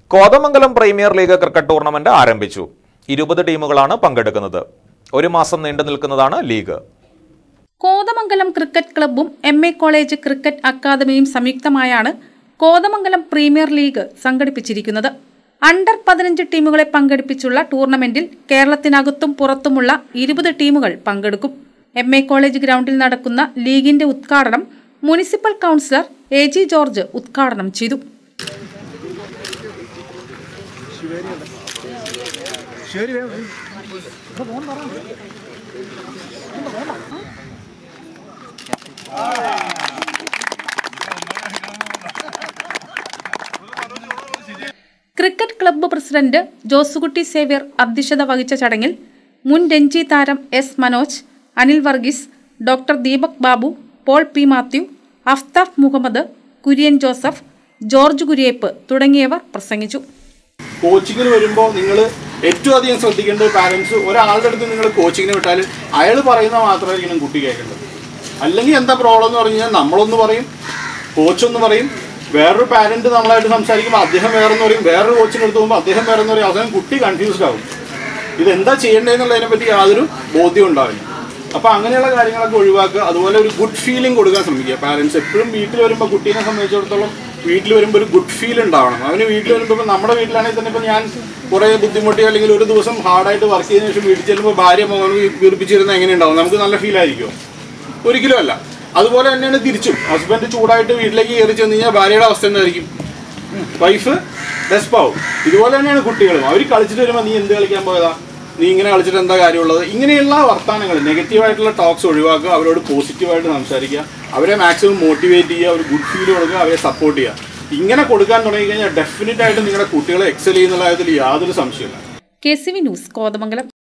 Kothamangalam premier league cricket tournament ആരംഭിച്ചു ഇരുപത് ടീമുകളാണ് പങ്കെടുക്കുന്നത് ഒരു മാസം നീണ്ടു നിൽക്കുന്നതാണ് ലീഗ് കോതമംഗലം ക്രിക്കറ്റ് ക്ലബ്ബും എം എ കോളേജ് ക്രിക്കറ്റ് അക്കാദമിയും സംയുക്തമായാണ് കോതമംഗലം പ്രീമിയർ ലീഗ് സംഘടിപ്പിച്ചിരിക്കുന്നത് അണ്ടർ പതിനഞ്ച് ടീമുകളെ പങ്കെടുപ്പിച്ചുള്ള ടൂർണമെന്റിൽ കേരളത്തിനകത്തും പുറത്തുമുള്ള ഇരുപത് ടീമുകൾ പങ്കെടുക്കും എം എ കോളേജ് ഗ്രൗണ്ടിൽ നടക്കുന്ന ലീഗിന്റെ ഉദ്ഘാടനം municipal councillor A G George ഉദ്ഘാടനം ചെയ്തു cricket club president Josekutty Xavier അധ്യക്ഷത വഹിച്ച ചടങ്ങിൽ മുൻ രഞ്ജി താരം S Manoj Anil Varghese doctor Deepak Babu Paul P Mathew Afthaf Muhammad Kurian Joseph George Kuriyeppu തുടങ്ങിയവർ പ്രസംഗിച്ചു കോച്ചിങ്ങിന് വരുമ്പോൾ നിങ്ങൾ ഏറ്റവും അധികം ശ്രദ്ധിക്കേണ്ടത് പാരൻസ് ഒരാളുടെ അടുത്ത് നിങ്ങൾ കോച്ചിങ്ങിന് വിട്ടാൽ അയാൾ പറയുന്ന മാത്രമായിരിക്കണം കുട്ടി കേൾക്കേണ്ടത് അല്ലെങ്കിൽ എന്താ പ്രോബ്ലം എന്ന് പറഞ്ഞു കഴിഞ്ഞാൽ നമ്മളൊന്ന് പറയും കോച്ചൊന്ന് പറയും വേറൊരു പാരന്റ് നമ്മളായിട്ട് സംസാരിക്കുമ്പോൾ അദ്ദേഹം വേറെന്ന് പറയും വേറൊരു കോച്ചിന് എടുത്ത് പോകുമ്പോൾ അദ്ദേഹം വേറെന്ന് പറയും അവസാനം കുട്ടി കൺഫ്യൂസ്ഡ് ആവും ഇതെന്താ ചെയ്യേണ്ടതെന്നുള്ളതിനെ പറ്റി യാതൊരു ബോധ്യം ഉണ്ടാവില്ല അപ്പോൾ അങ്ങനെയുള്ള കാര്യങ്ങളൊക്കെ ഒഴിവാക്കുക അതുപോലെ ഒരു ഗുഡ് ഫീലിംഗ് കൊടുക്കാൻ ശ്രമിക്കുക പാരൻസ് എപ്പോഴും വീട്ടിൽ വരുമ്പോൾ കുട്ടീനെ സംബന്ധിച്ചിടത്തോളം വീട്ടിൽ വരുമ്പോൾ ഒരു ഗുഡ് ഫീൽ ഉണ്ടാവണം അവന് വീട്ടിൽ വരുമ്പോൾ ഇപ്പം നമ്മുടെ വീട്ടിലാണെങ്കിൽ തന്നെ ഇപ്പം ഞാൻ കുറേ ബുദ്ധിമുട്ടി അല്ലെങ്കിൽ ഒരു ദിവസം ഹാർഡായിട്ട് വർക്ക് ചെയ്തതിനു ശേഷം വീട്ടിൽ ചെല്ലുമ്പോൾ ഭാര്യ മോഹൻ വീർപ്പിച്ചിരുന്ന എങ്ങനെ ഉണ്ടാവും നമുക്ക് നല്ല ഫീൽ ആയിരിക്കുമോ ഒരിക്കലും അല്ല അതുപോലെ തന്നെയാണ് തിരിച്ചും ഹസ്ബൻഡ് ചൂടായിട്ട് വീട്ടിലേക്ക് കയറി ചെന്ന് കഴിഞ്ഞാൽ ഭാര്യയുടെ അവസ്ഥ എന്തായിരിക്കും വൈഫ് ഡെസ്പാവും ഇതുപോലെ തന്നെയാണ് കുട്ടികളും അവർ കളിച്ചിട്ട് വരുമ്പോൾ നീ എന്ത് കളിക്കാൻ പോയതാ നീ ഇങ്ങനെ കളിച്ചിട്ട് എന്താ കാര്യമുള്ളത് ഇങ്ങനെയുള്ള വർത്തമാനങ്ങൾ നെഗറ്റീവായിട്ടുള്ള ടോക്സ് ഒഴിവാക്കുക അവരോട് പോസിറ്റീവായിട്ട് സംസാരിക്കുക അവരെ മാക്സിമം മോട്ടിവേറ്റ് ചെയ്യുക ഒരു ഗുഡ് ഫീൽ കൊടുക്കുക അവരെ സപ്പോർട്ട് ചെയ്യുക ഇങ്ങനെ കൊടുക്കാൻ തുടങ്ങി കഴിഞ്ഞാൽ ഡെഫിനറ്റ് ആയിട്ട് നിങ്ങളുടെ കുട്ടികളെ എക്സൽ ചെയ്യുന്നുള്ള കാര്യത്തിൽ യാതൊരു സംശയമില്ല K C V news Kothamangalam